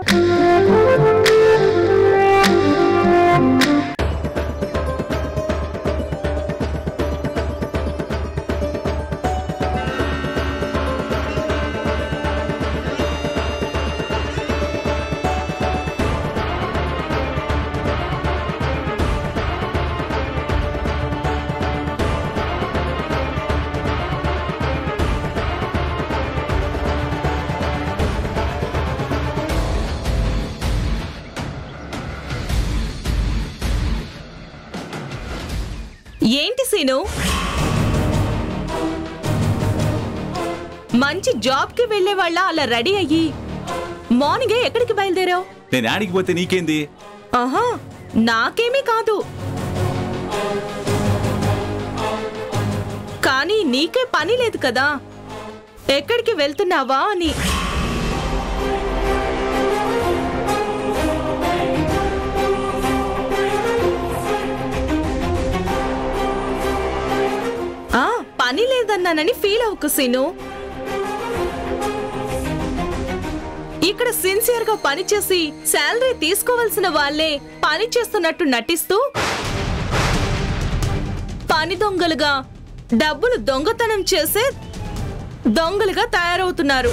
ఏంటి సీను మంచి జాబ్కి వెళ్లే వాళ్ళ అలా రెడీ అయ్యి మార్నింగే ఎక్కడికి బయలుదేరావు నేను ఆడికి పోతే నీకేంది ఆహా నాకేమీ కాదు కానీ నీకే పని లేదు కదా ఎక్కడికి వెళ్తున్నావా అని ఆ పని లేదన్నానని ఫీల్ అవ్వకు సీను ఇక్కడ సిన్సియర్ గా పనిచేసి శాలరీ తీసుకోవాల్సిన వాళ్ళే పని చేస్తున్నట్టు నటిస్తూ పని దొంగలుగా డబ్బులు దొంగతనం చేసే దొంగలుగా తయారవుతున్నారు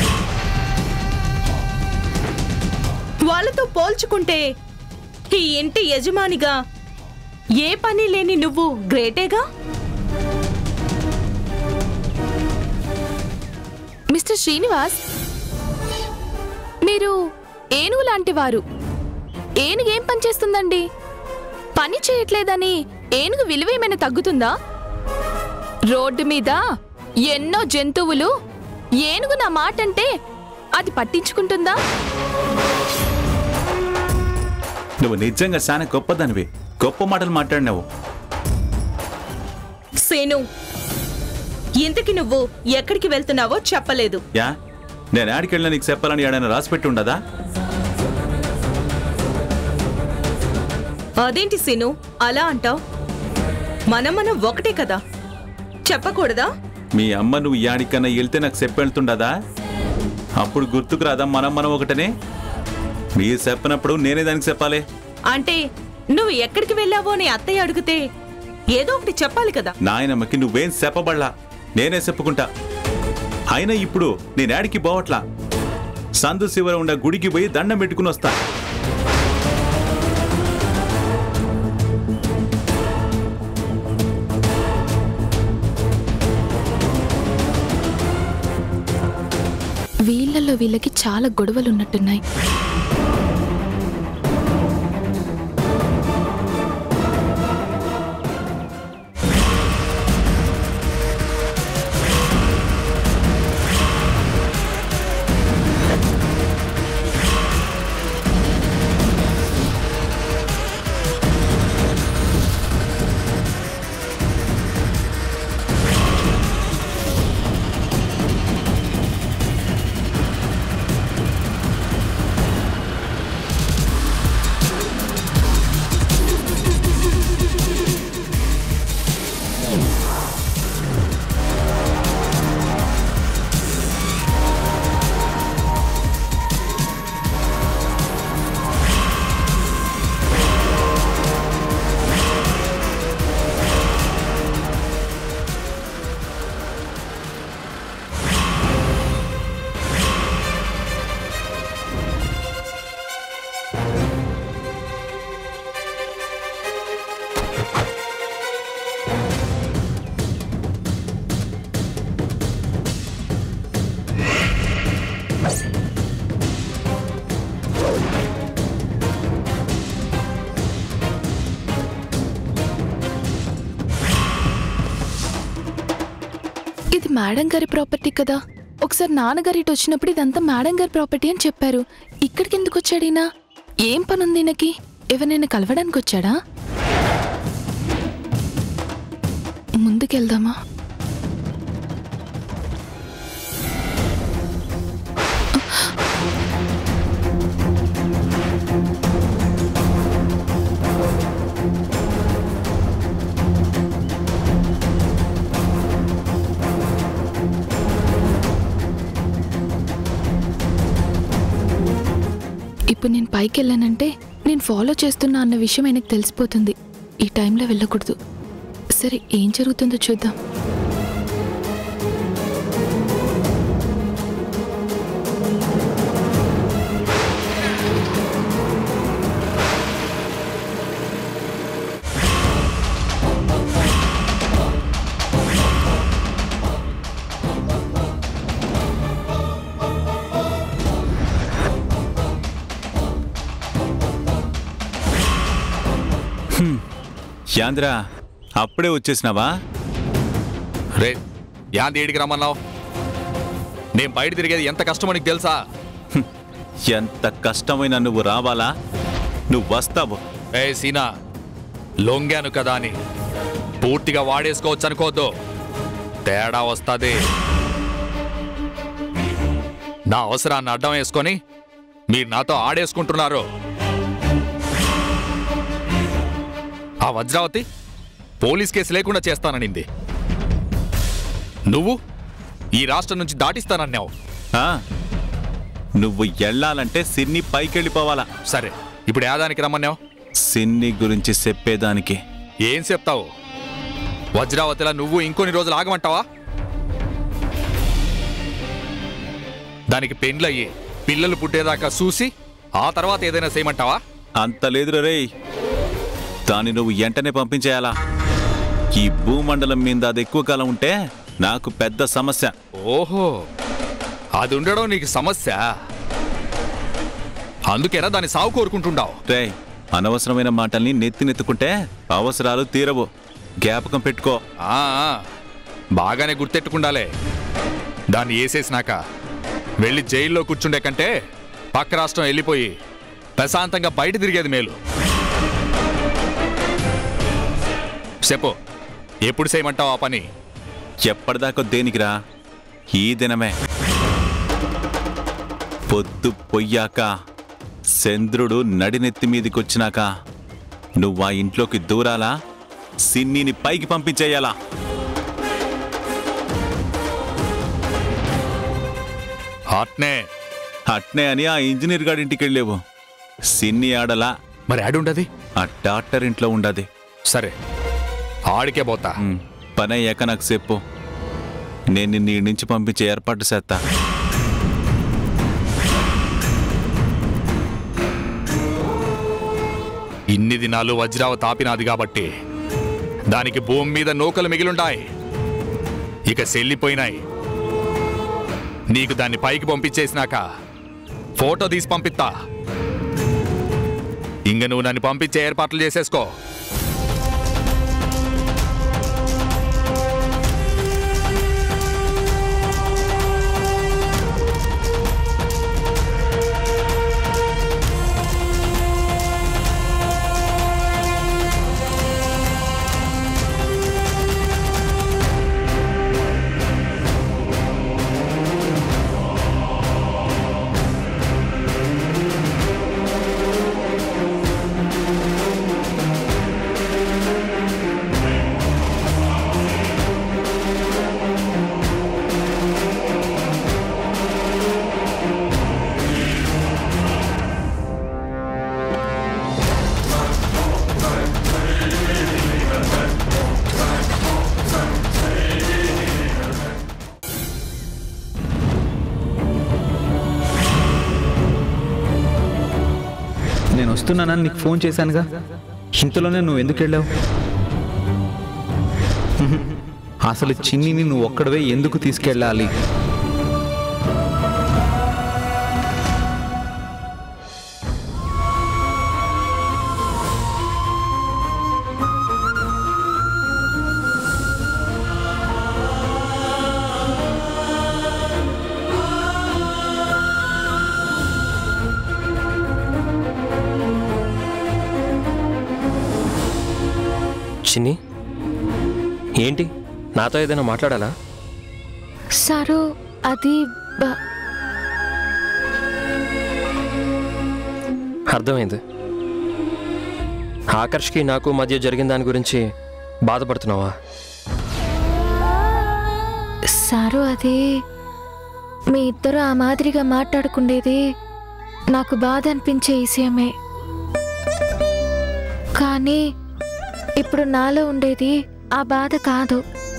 వాళ్ళతో పోల్చుకుంటే ఈ ఇంటి యజమానిగా ఏ పని లేని నువ్వు గ్రేటేగా మిస్టర్ శ్రీనివాస్ మీరు ఏనుగు లాంటి వారు ఏనుగు ఏం పని చేస్తుందండి పని చేయట్లేదని ఏనుగు విలువ ఏమైనా తగ్గుతుందా రోడ్డు మీద ఎన్నో జంతువులు ఏనుగు నా మాట అంటే అది పట్టించుకుంటుందా నువ్వు నిజంగా చాలా గొప్పదానివి గొప్ప మాటలు మాట్లాడినావు సేను ఇంతకి నువ్వు ఎక్కడికి వెళ్తున్నావో చెప్పలేదు యా నేను ఆడికి వెళ్ళినా నీకు చెప్పాలని ఏడైనా రాసి పెట్టి ఉండదా అదేంటి సీను అలా అంటావ్ మనం మనం ఒకటే కదా చెప్పకూడదా మీ అమ్మ నువ్వు యాడికన్నా వెళ్తే నాకు చెప్పెళ్తుండదా అప్పుడు గుర్తుకు రాదా మనం మనం ఒకటనే మీరు చెప్పినప్పుడు నేనే దానికి చెప్పాలి అంటే నువ్వు ఎక్కడికి వెళ్ళావో అని అత్తయ్య అడిగితే ఏదో ఒకటి చెప్పాలి కదా నాయనమ్మకి నువ్వేం చెప్పబడలా నేనే చెప్పుకుంటా అయినా ఇప్పుడు నేను ఆడికి పోవట్లా సందు శివర ఉన్న గుడికి పోయి దండం పెట్టుకుని వస్తా వీళ్ళల్లో వీళ్ళకి చాలా గొడవలు ఉన్నట్టున్నాయి ఇది మేడం గారి ప్రాపర్టీ కదా ఒకసారి నాన్నగారు ఇటు వచ్చినప్పుడు ఇదంతా మేడం గారి ప్రాపర్టీ అని చెప్పారు ఇక్కడికి ఎందుకు వచ్చాడు ఈయన ఏం పని ఉంది ఈయనకి ఎవరినైనా కలవడానికి వచ్చాడా ముందుకెళ్దామా ఇప్పుడు నేను పైకి వెళ్ళానంటే నేను ఫాలో చేస్తున్నా అన్న విషయం ఆయనకు తెలిసిపోతుంది ఈ టైంలో వెళ్ళకూడదు సరే ఏం జరుగుతుందో చూద్దాం యాంద్ర అప్పుడే వచ్చేసినావా రే యాంది ఏడికి రమ్మన్నావు నేను బయట తిరిగేది ఎంత కష్టమో నీకు తెలుసా ఎంత కష్టమైన నువ్వు రావాలా నువ్వు వస్తావు ఏ సీనా లొంగాను కదా అని పూర్తిగా వాడేసుకోవచ్చు అనుకోవద్దు తేడా వస్తుంది నా అవసరాన్ని అడ్డం వేసుకొని మీరు నాతో ఆడేసుకుంటున్నారు ఆ వజ్రావతి పోలీస్ కేసు లేకుండా చేస్తాననింది నువ్వు ఈ రాష్ట్రం నుంచి దాటిస్తానన్నావు ఆ? నువ్వు వెళ్ళాలంటే సిన్ని పైకెళ్ళిపోవాలా సరే ఇప్పుడు యాదానికి రమ్మన్నావు సిన్ని గురించి చెప్పేదానికి ఏం చెప్తావు వజ్రావతిలా నువ్వు ఇంకొన్ని రోజులు ఆగమంటావా దానికి పెండ్లయ్యి పిల్లలు పుట్టేదాకా చూసి ఆ తర్వాత ఏదైనా చేయమంటావా అంత లేదురా రేయ్ దాన్ని నువ్వు వెంటనే పంపించేయాలా ఈ భూమండలం మీద అది ఎక్కువ కాలం ఉంటే నాకు పెద్ద సమస్య ఓహో అది ఉండడం నీకు సమస్య అందుకేనా దాన్ని సాగు కోరుకుంటుండావు రేయ్ అనవసరమైన మాటల్ని నెత్తి నెత్తుకుంటే అవసరాలు తీరవు జ్ఞాపకం పెట్టుకో ఆ, ఆ, బాగానే గుర్తెట్టుకుండాలే దాన్ని వేసేసినాక వెళ్ళి జైల్లో కూర్చుండే కంటే పక్క రాష్ట్రం వెళ్ళిపోయి ప్రశాంతంగా బయట తిరిగేది మేలు చెప్పు ఎప్పుడు చేయమంటావు ఆ పని ఎప్పటిదాకా దేనికిరా ఈ దినమే పొద్దు పొయ్యాక చంద్రుడు నడినెత్తి మీదికొచ్చినాక నువ్వు ఆ ఇంట్లోకి దూరాలా సిన్నిని పైకి పంపించేయాలా అట్నే అట్నే అని ఆ ఇంజనీర్ గారి ఇంటికి వెళ్ళేవు సిన్ని ఆడలా మరి ఆడుండది ఆ డాక్టర్ ఇంట్లో ఉండదు సరే ఆడికే పోతా ఉమ్, పని అయ్యాక నాకు చెప్పు నేను నిన్ను ఈ నుంచి పంపించే ఏర్పాటు చేస్తా ఇన్ని దినాలు వజ్రావతి ఆపినాది కాబట్టి దానికి భూమి మీద నూకలు మిగిలుంటాయి ఇక సెల్లిపోయినాయి నీకు దాన్ని పైకి పంపించేసినాక ఫోటో తీసి పంపిస్తా ఇంక నువ్వు నన్ను పంపించే ఏర్పాట్లు చేసేసుకో నేను వస్తున్నానని నీకు ఫోన్ చేశానుగా ఇంతలోనే నువ్వు ఎందుకు వెళ్ళావు అసలు చిన్నిని నువ్వు ఒక్కడవే ఎందుకు తీసుకెళ్ళాలి చిన్ని ఏంటి నాతో ఏదైనా మాట్లాడాలా సారు అది బ- అర్థమైంది ఆకర్ష్కి నాకు మధ్య జరిగిన దాని గురించి బాధపడుతున్నావా సారు అది మీ ఇద్దరు ఆ మాదిరిగా మాట్లాడుకుండేది నాకు బాధ అనిపించే విషయమే కానీ ఇప్పుడు నాలో ఉండేది ఆ బాధ కాదు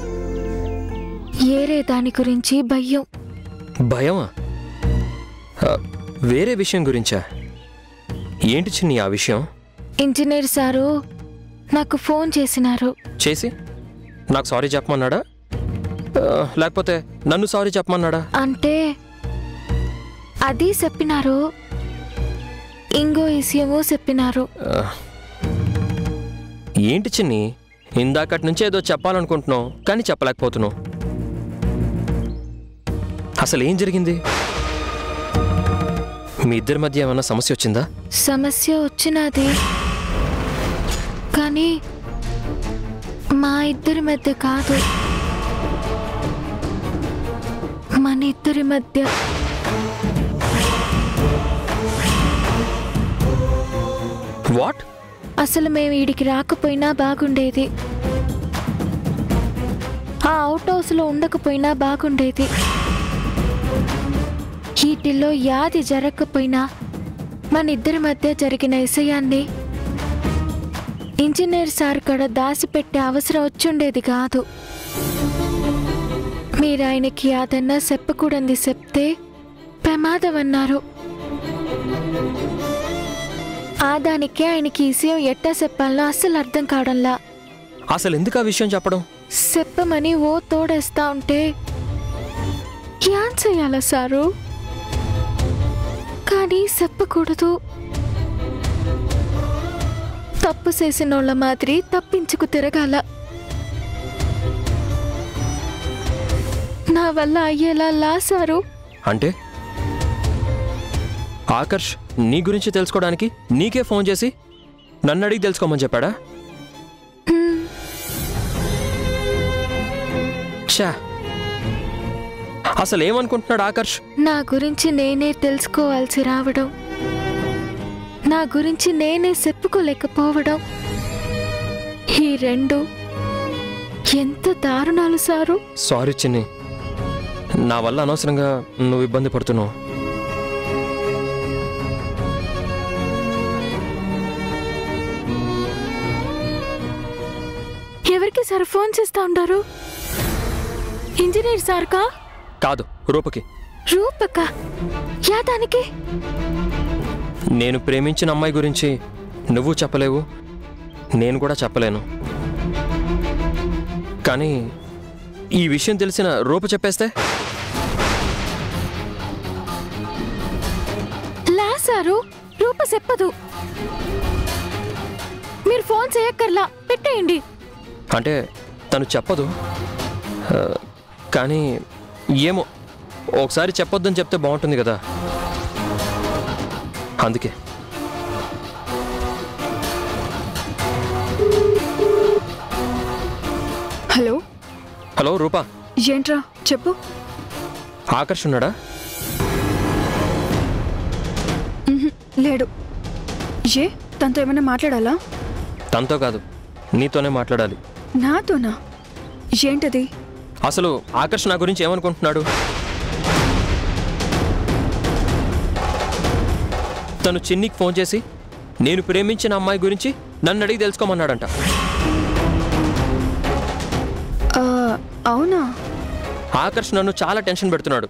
ఏరే దాని గురించి భయం భయమా ఆ, వేరే విషయం గురించా ఏంటి చిన్ని ఆ విషయం ఇంజనీర్ సారు నాకు ఫోన్ చేసినారు చేసి నాకు సారీ చెప్పమన్నాడా ఆ, లేకపోతే నన్ను సారీ చెప్పమన్నాడా అంటే అది చెప్పినారు ఇంకో విషయము చెప్పినారు ఆ, ఏంటి చిన్ని ఇందాకటి నుంచి ఏదో చెప్పాలనుకుంటున్నావు కానీ చెప్పలేకపోతున్నావు అసలు ఏం జరిగింది మీ ఇద్దరి మధ్య ఏమైనా సమస్య వచ్చిందా సమస్య వచ్చినది కానీ మా ఇద్దరి మధ్య కాదు మన ఇద్దరి మధ్య వాట్ అసలు మేము వీడికి రాకపోయినా బాగుండేది ఆ అవుట్ హౌస్లో ఉండకపోయినా బాగుండేది వీటిల్లో యాది జరగకపోయినా మన ఇద్దరి మధ్య జరిగిన విషయాన్ని ఇంజనీర్ సార్ కడ దాచిపెట్టే అవసరం వచ్చుండేది కాదు మీరు ఆయనకి అదన్నా చెప్పకూడదు చెప్తే ప్రమాదం అన్నారు ఆ దానికే ఆయనకి ఈ విషయం ఎట్టా చెప్పాలనో అస్సలు అర్థం కావడంలా అసలు ఎందుకు ఆ విషయం చెప్పడం చెప్పమని ఓ తోడేస్తా ఉంటే యాన్ చెయ్యాలా సారు కానీ చెప్పకూడదు తప్పు చేసినోళ్ళ మాదిరి తప్పించుకు తిరగాల నా వల్ల అయ్యేలా లాసారు అంటే ఆకర్ష్ నీ గురించి తెలుసుకోవడానికి నీకే ఫోన్ చేసి నన్ను అడిగి తెలుసుకోమని చెప్పాడా ఛా అసలు ఏమనుకుంటున్నాడు ఆకర్ష్ నా గురించి నేనే తెలుసుకోవాల్సి రావడం నా గురించి నేనే చెప్పుకోలేకపోవడం ఈ రెండు ఎంత దారుణాలు సారు సారీ చిన్ని నా వల్ల అనవసరంగా నువ్వు ఇబ్బంది పడుతున్నావు ఎవరికి సార్ ఫోన్ చేస్తా ఉండారు ఇంజనీర్ సార్కా కాదు రూపకి రూపక యాదానికి నేను ప్రేమించిన అమ్మాయి గురించి నువ్వు చెప్పలేవు నేను కూడా చెప్పలేను కానీ ఈ విషయం తెలిసిన రూప చెప్పేస్తే లా సారు రూప చెప్పదు మీరు ఫోన్ చేయక్కర్లా పెట్టేయండి అంటే తను చెప్పదు ఆ, కానీ ఏమో ఒకసారి చెప్పొద్దని చెప్తే బాగుంటుంది కదా అందుకే హలో హలో రూపా ఏంట్రా చెప్పు ఆకర్ష్ ఉన్నాడా లేడు ఏ తనతో ఏమైనా మాట్లాడాలా తనతో కాదు నీతోనే మాట్లాడాలి నాతోనా ఏంటది అసలు ఆకర్ష్ నా గురించి ఏమనుకుంటున్నాడు తను చిన్నికి ఫోన్ చేసి నేను ప్రేమించిన అమ్మాయి గురించి నన్ను అడిగి తెలుసుకోమన్నాడంట ఆ, అవునా ఆకర్ష్ నన్ను చాలా టెన్షన్ పెడుతున్నాడు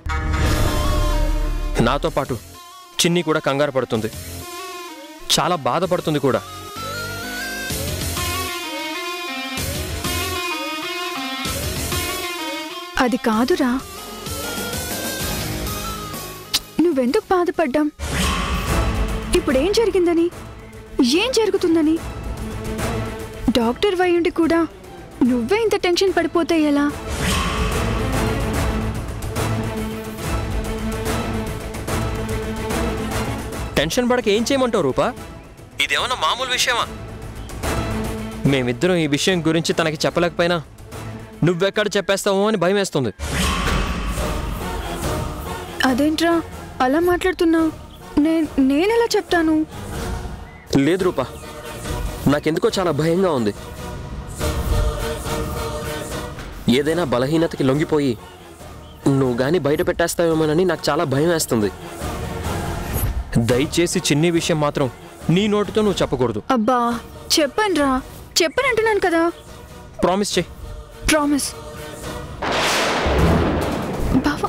నాతో పాటు చిన్ని కూడా కంగారు పడుతుంది చాలా బాధపడుతుంది కూడా అది కాదురా నువ్వెందుకు బాధపడ్డాం ఇప్పుడేం జరిగిందని ఏం జరుగుతుందని డాక్టర్ వయ్యుండి కూడా నువ్వే ఇంత టెన్షన్ పడిపోతే ఎలా టెన్షన్ పడక ఏం చేయమంటావు రూపా ఇదేమన్నా మామూలు విషయమా మేమిద్దరం ఈ విషయం గురించి తనకి చెప్పలేకపోయినా నువ్వెక్కడ చెప్పేస్తావో అని భయం వేస్తుంది అదేంట్రా అలా మాట్లాడుతున్నావు నేను నేనెలా చెప్తాను లేదు రూపా నాకెందుకో చాలా భయంగా ఉంది ఏదైనా బలహీనతకి లొంగిపోయి నువ్వు గాని బయట పెట్టేస్తావేమోనని నాకు చాలా భయం వేస్తుంది దయచేసి చిన్ని విషయం మాత్రం నీ నోటితో నువ్వు చెప్పకూడదు అబ్బా చెప్పండ్రా చెప్పనంటున్నాను కదా ప్రామిస్ చేయి ప్రామిస్ బావా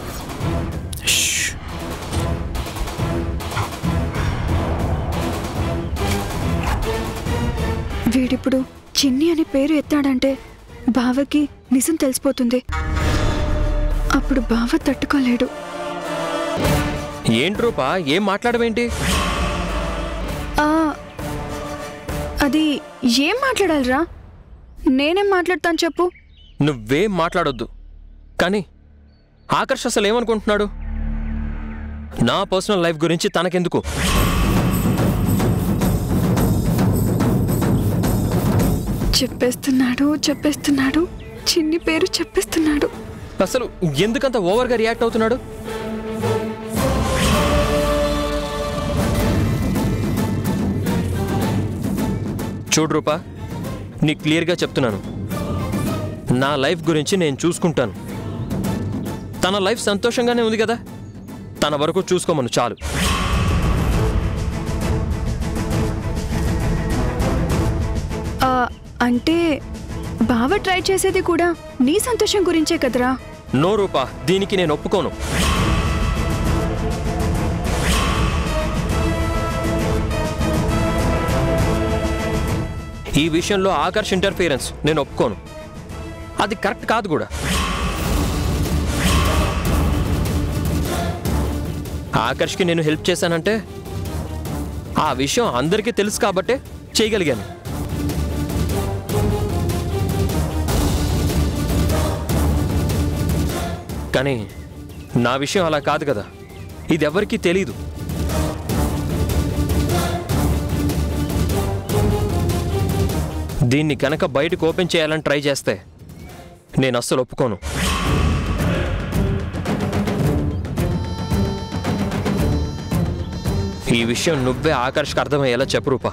వీడిప్పుడు చిన్ని అనే పేరు ఎత్తాడంటే బావకి నిజం తెలిసిపోతుంది అప్పుడు బావ తట్టుకోలేడు ఏంటి రూపా ఏం మాట్లాడమేంటి ఆ, అది ఏం మాట్లాడాలిరా నేనేం మాట్లాడతాను చెప్పు నువ్వేం మాట్లాడొద్దు కానీ ఆకర్ష్ అసలు ఏమనుకుంటున్నాడు నా పర్సనల్ లైఫ్ గురించి తనకెందుకు చెప్పేస్తున్నాడు చెప్పేస్తున్నాడు చిన్ని పేరు చెప్పేస్తున్నాడు అసలు ఎందుకంత ఓవర్గా రియాక్ట్ అవుతున్నాడు చూడు రూపా నీ క్లియర్గా చెప్తున్నాను నా లైఫ్ గురించి నేను చూసుకుంటాను తన లైఫ్ సంతోషంగానే ఉంది కదా తన వరకు చూసుకోమను చాలు ఆ, అంటే బావ ట్రై చేసేది కూడా నీ సంతోషం గురించే కదరా నో రూపా దీనికి నేను ఒప్పుకోను ఈ విషయంలో ఆకర్ష్ ఇంటర్ఫియరెన్స్ నేను ఒప్పుకోను అది కరెక్ట్ కాదు కూడా ఆకర్ష్కి నేను హెల్ప్ చేశానంటే ఆ విషయం అందరికీ తెలుసు కాబట్టే చేయగలిగాను కానీ నా విషయం అలా కాదు కదా ఇది ఎవరికీ తెలీదు దీన్ని కనుక బయటకు ఓపెన్ చేయాలని ట్రై చేస్తే నేను అస్సలు ఒప్పుకోను ఈ విషయం నువ్వే ఆకర్షకు అర్థమయ్యేలా చెప్పు రూపా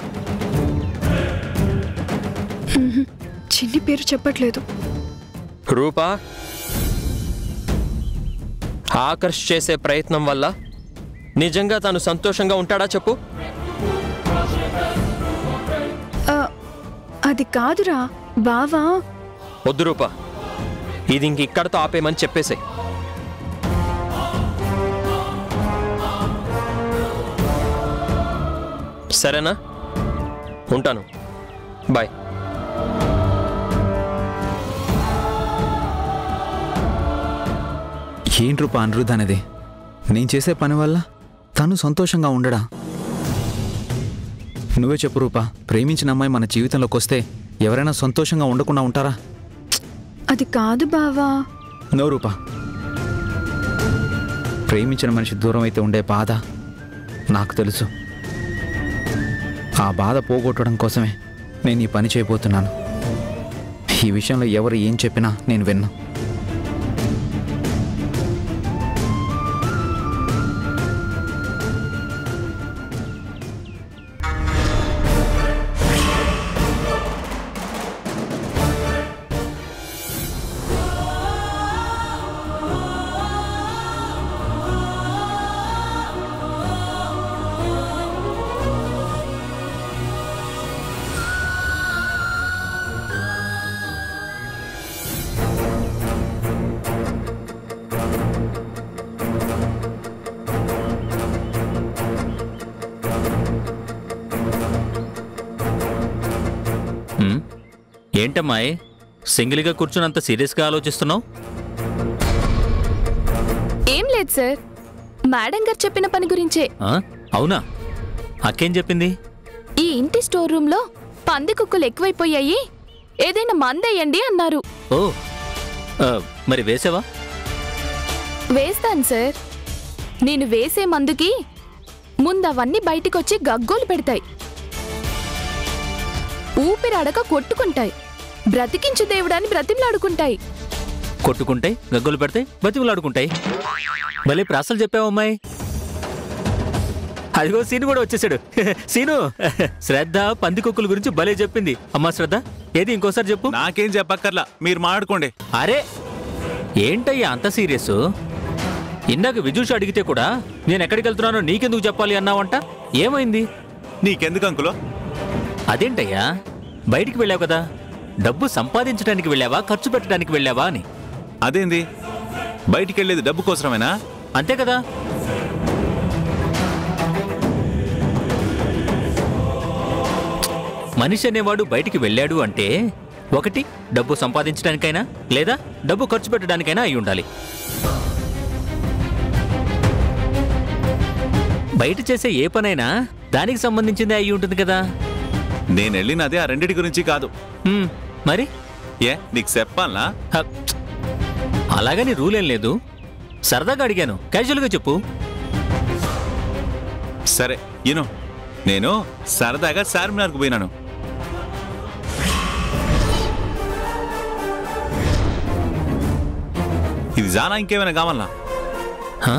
చిన్ని పేరు చెప్పట్లేదు రూపా ఆకర్ష్ చేసే ప్రయత్నం వల్ల నిజంగా తను సంతోషంగా ఉంటాడా చెప్పు ఆ, అది కాదురా బావా వద్దు రూపా ఇది ఇంక ఇక్కడతో ఆపేయమని చెప్పేసే సరేనా ఉంటాను బాయ్ ఏంటి రూపా అనిరుద్ధ అనేది నేను చేసే పని వల్ల తను సంతోషంగా ఉండడా నువ్వే చెప్పు రూపా ప్రేమించిన అమ్మాయి మన జీవితంలోకి వస్తే ఎవరైనా సంతోషంగా ఉండకుండా ఉంటారా అది కాదు బావా నో రూపా ప్రేమించిన మనిషి దూరం అయితే ఉండే బాధ నాకు తెలుసు ఆ బాధ పోగొట్టడం కోసమే నేను ఈ పని చేయబోతున్నాను ఈ విషయంలో ఎవరు ఏం చెప్పినా నేను విన్నా ఉమ్, ఏంటమ్మాయి సింగిల్గా కూర్చున్నంత సీరియస్గా ఆలోచిస్తున్నావు ఏం లేదు సార్ మేడం గారు చెప్పిన పని గురించే ఆ? అవునా అక్కేం చెప్పింది ఈ ఇంటి స్టోర్ రూమ్ లో పంది కుక్కలు ఎక్కువైపోయాయి ఏదైనా మందేయండి అన్నారు ఓ ఆ, మరి వేసావా వేస్తాను సార్ నేను వేసే మందుకి ముందు అవన్నీ బయటికొచ్చి గగ్గోలు పెడతాయి ఊపిరాడక కొట్టుకుంటాయి బ్రతికించు దేవుడాని బ్రతిమలాడుకుంటాయి కొట్టుకుంటాయి గగ్గులు పెడతాయి బతిమలాడుకుంటాయి భలే ప్రాసలు చెప్పావు అమ్మాయి అదిగో సీను కూడా వచ్చేసాడు సీను శ్రద్ధ పందికొక్కుల గురించి భలే చెప్పింది అమ్మా శ్రద్ధ ఏది ఇంకోసారి చెప్పు నాకేం చెప్పక్కర్లా మీరు మాట్లాడుకోండి అరే ఏంటయ్యా అంత సీరియస్ ఇందాక విజూష అడిగితే కూడా నేను ఎక్కడికి వెళ్తున్నానో నీకెందుకు చెప్పాలి అన్నావంట ఏమైంది నీకెందుకు అంకులో అదేంటయ్యా బయటికి వెళ్ళావు కదా డబ్బు సంపాదించడానికి వెళ్ళావా ఖర్చు పెట్టడానికి వెళ్ళావా అని అదేంది బయటికి వెళ్ళేది డబ్బు కోసమేనా అంతే కదా మనిషి అనేవాడు బయటికి వెళ్ళాడు అంటే ఒకటి డబ్బు సంపాదించడానికైనా లేదా డబ్బు ఖర్చు పెట్టడానికైనా అయి ఉండాలి బయట చేసే ఏ పనైనా దానికి సంబంధించిందే అయి ఉంటుంది కదా నేను వెళ్ళినది ఆ రెండిటి గురించి కాదు హ్మ్, మరి ఏ నీకు చెప్పాలా హ, అలాగని రూల్ ఏం లేదు సరదాగా అడిగాను క్యాజువల్గా చెప్పు సరే ఇను నేను సరదాగా చార్మినార్కు పోయినాను ఇది జానా ఇంకేమైనా కావాలా హ?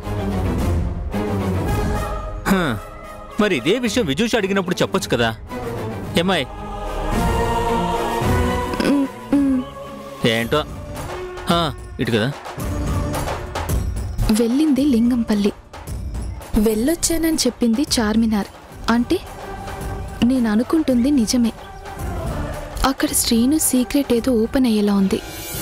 హ, మరి ఇదే విషయం విజూష్ అడిగినప్పుడు చెప్పొచ్చు కదా ఏమాయ్ ఏంటో హ, ఇటు కదా వెళ్ళింది లింగంపల్లి వెళ్ళొచ్చానని చెప్పింది చార్మినార్ అంటే నేను అనుకుంటుంది నిజమే అక్కడ శ్రీను సీక్రెట్ ఏదో ఓపెన్ అయ్యేలా ఉంది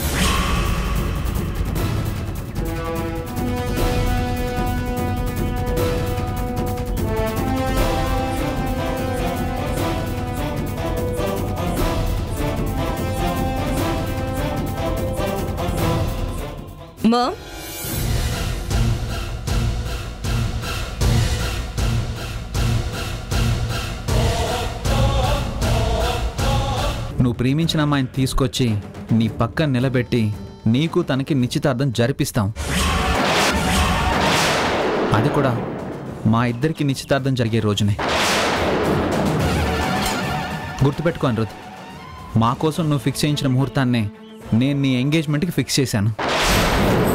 మామ్ నువ్వు ప్రేమించిన అమ్మాయిని తీసుకొచ్చి నీ పక్కన నిలబెట్టి నీకు తనకి నిశ్చితార్థం జరిపిస్తాం అది కూడా మా ఇద్దరికి నిశ్చితార్థం జరిగే రోజునే గుర్తుపెట్టుకో అనిరుద్ మా కోసం నువ్వు ఫిక్స్ చేయించిన ముహూర్తాన్నే నేను నీ ఎంగేజ్మెంట్కి ఫిక్స్ చేశాను